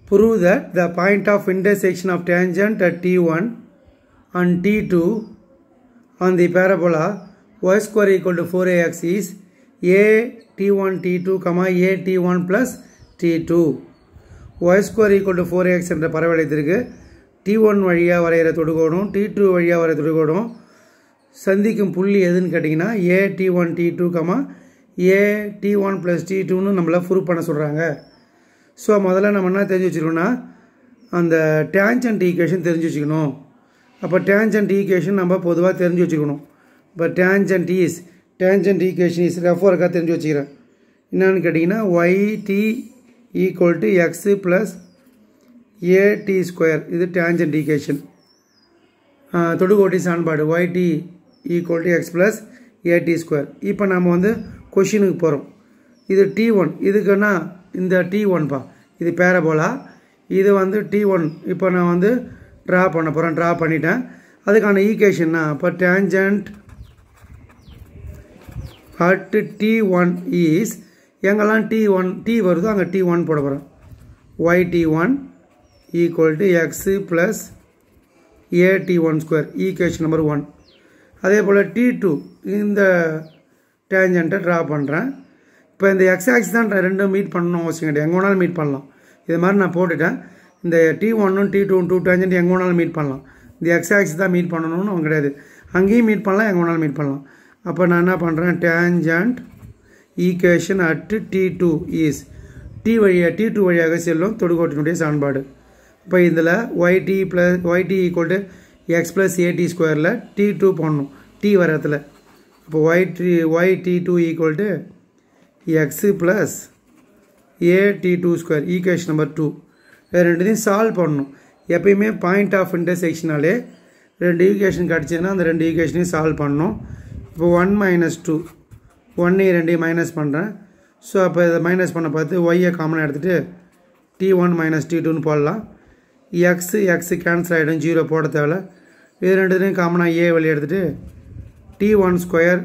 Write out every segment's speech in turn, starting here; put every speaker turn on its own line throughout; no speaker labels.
prove that the point of intersection of tangent at t1 and t2 on the parabola y square equal to 4ax is a t1 t2 comma a t1 plus t2 y square equal to 4ax என்ற பரவளையத்திற்கு t1 வழியாக வரைகிற தொடுகோடும் t2 வழியாக வரைகிற தொடுகோடும் சந்திக்கும் புள்ளி எதுன்னு கேட்டிங்கன்னா A D one D two comma A D one plus T டூன்னு நம்மளை ப்ரூவ் பண்ண சொல்கிறாங்க ஸோ முதல்ல நம்ம என்ன தெரிஞ்சு வச்சுக்கணும்னா அந்த டேஞ்சன்ட் ஈக்குவேஷன் தெரிஞ்சு வச்சுக்கணும் அப்போ டேஞ்சன்ட் ஈக்குவேஷன் நம்ம பொதுவாக தெரிஞ்சு வச்சுக்கணும் இப்போ tangent is tangent equation is ரெஃபோருக்காக தெரிஞ்சு வச்சுக்கிறேன் என்னன்னு கேட்டிங்கன்னா y T equal to x plus A T square இது டேஞ்சன்ட் ஈக்குவேஷன் தொடுகோட்டி சான்பாடு y T equal to x plus AT square இப்போ நம்ம வந்து கொஷினுக்கு போகிறோம் இது டி ஒன் இதுக்குன்னா இந்த டி ஒன்பா இது பேரபோலா இது வந்து டி ஒன் இப்போ நான் வந்து ட்ரா பண்ண போகிறேன் ட்ரா பண்ணிட்டேன் அதுக்கான ஈக்குவேஷன்னா இப்போ tangent at T one is எங்கெல்லாம் டி ஒன் டி வருதோ அங்கே டி ஒன் போட போகிறேன் y T one equal to x plus A D one square equation number one அதே போல் டி டூ இந்த டேஞ்சண்ட்டை ட்ரா பண்ணுறேன் இப்போ இந்த எக்ஸ் ஆக்ஸ் தான் ரெண்டும் மீட் பண்ணணும் அவசியம் கிடையாது எங்கே வேணாலும் மீட் பண்ணலாம் இது மாதிரி நான் போட்டுட்டேன் இந்த டி ஒன்னும் டி டூ டூ டேஞ்சன்ட் எங்கே வேணாலும் மீட் பண்ணலாம் இந்த எக்ஸ் ஆக்ஸ் தான் மீட் பண்ணணும்னு அவங்க கிடையாது அங்கேயும் மீட் பண்ணலாம் எங்கே வேணாலும் மீட் பண்ணலாம் அப்போ நான் என்ன பண்ணுறேன் tangent equation at t two is t வழியாக டி டூ வழியாக செல்லும் தொடுகோட்டினுடைய சான்பாடு இப்போ இதில் y t plus y t equal to x plus a t ஸ்கொயரில் டி டூ போடணும் டி வர இடத்துல இப்போ y t y t two equal to x plus A t two square equation number two இது ரெண்டுத்தையும் சால்வ் பண்ணணும் எப்பயுமே பாயிண்ட் ஆஃப் இன்டர்செக்ஷனாலே ரெண்டு ஈக்குவேஷன் கிடச்சிதுன்னா அந்த ரெண்டு ஈக்குவேஷனையும் சால்வ் பண்ணணும் இப்போ ஒன் மைனஸ் டூ ஒன்னையும் ரெண்டையும் மைனஸ் பண்ணுறேன் ஸோ அப்போ இதை மைனஸ் பண்ண பார்த்து ஒய்யை காமனாக எடுத்துகிட்டு டி ஒன் மைனஸ் டி டூன்னு போடலாம் எக்ஸு எக்ஸு கேன்சல் ஆகிடும் ஜீரோ போட தேவையில்ல இது ரெண்டுத்தையும் காமனாக ஏ வழி எடுத்துகிட்டு t one square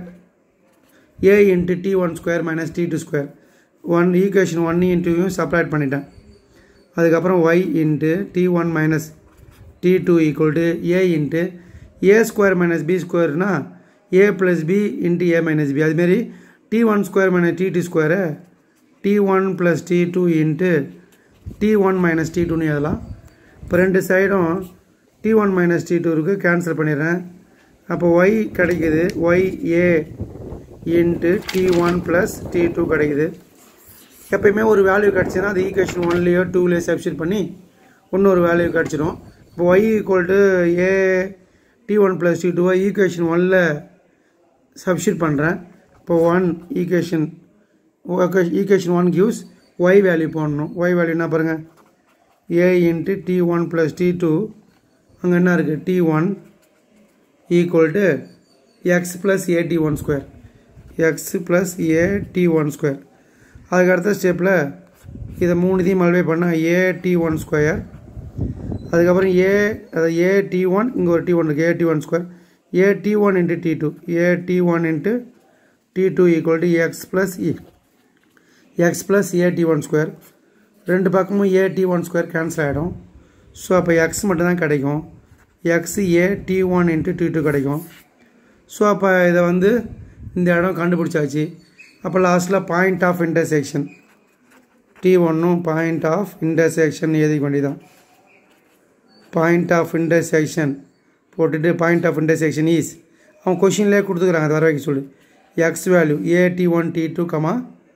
a into t one square minus t two square one equation one இன்ட்டுவையும் செப்பரேட் பண்ணிட்டேன் அதுக்கப்புறம் y into t one minus t two equal to a into a square minus b ஸ்கொயர்னா a plus b into a minus b அதுமாரி t one square minus t two ஸ்கொயரை t one plus t two into t one minus t டூன்னு எழுதலாம் இப்போ ரெண்டு சைடும் t one minus t two இருக்குது cancel பண்ணிடுறேன் அப்போ ஒய் கிடைக்குது y a into t one plus t two கிடைக்குது எப்பயுமே ஒரு வேல்யூ கிடச்சின்னா அது ஈக்குவேஷன் ஒன்லேயோ டூலேயோ சப்ஸ்டியூட் பண்ணி இன்னொரு வேல்யூ கிடச்சிடும் இப்போ y equal to a D one plus t டூவை ஈக்குவேஷன் ஒனில் சப்ஸ்டியூட் பண்ணுறேன் இப்போ one equation equation one gives y value போடணும் ஒய் வேல்யூ என்ன பாருங்கள் a into t one plus t two அங்கே என்ன இருக்குது t one equal to x plus A D one square x plus A D one square அதுக்கு அடுத்த ஸ்டெப்பில் இதை மூணுத்தையும் மல்வே பண்ணால் ஏ டி ஒன் ஸ்கொயர் அதுக்கப்புறம் ஏ அதாவது ஏ டி ஒன் இங்கே ஒரு டி ஒன் இருக்குது a D one square a D one into t two a D one into t two equal to x plus e x plus A D one square ரெண்டு பக்கமும் a D one square cancel ஆகிடும் so அப்போ x மட்டும்தான் கிடைக்கும் x a D one into t two கிடைக்கும் so அப்போ இதை வந்து இந்த இடம் கண்டுபிடிச்சாச்சு அப்போ லாஸ்ட்டில் பாயிண்ட் ஆஃப் இன்டர்செக்ஷன் டி ஒன்னும் பாயிண்ட் ஆஃப் இன்டர்செக்ஷன் எழுதிக்க வேண்டியதான் பாயிண்ட் ஆஃப் இன்டர்செக்ஷன் போட்டுட்டு பாயிண்ட் ஆஃப் இன்டர்செக்ஷன் ஈஸ் அவன் கொஷின்லேயே கொடுத்துக்குறாங்க அதை வர வைக்க சொல்லி x value a D one D two comma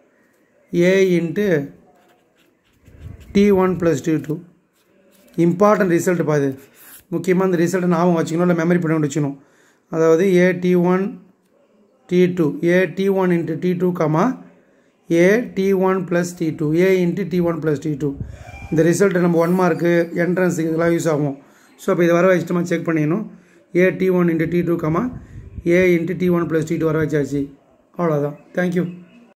a into t one plus t two important result பாது முக்கியமாக அந்த ரிசல்ட்டை ஞாபகம் வச்சுக்கணும் இல்லை மெமரி பண்ணி வச்சுக்கணும் அதாவது a D one D two a D one into t two comma A D one plus t two a into t one plus t two இந்த ரிசல்ட்டு நம்ம ஒன் மார்க்கு என்ட்ரன்ஸுக்கு இதெல்லாம் யூஸ் ஆகும் ஸோ அப்போ இதை வர வச்சுட்டு செக் பண்ணிக்கணும் a D one into t two comma a into t one plus t two வர வச்சாச்சு அவ்வளோதான் தேங்க்யூ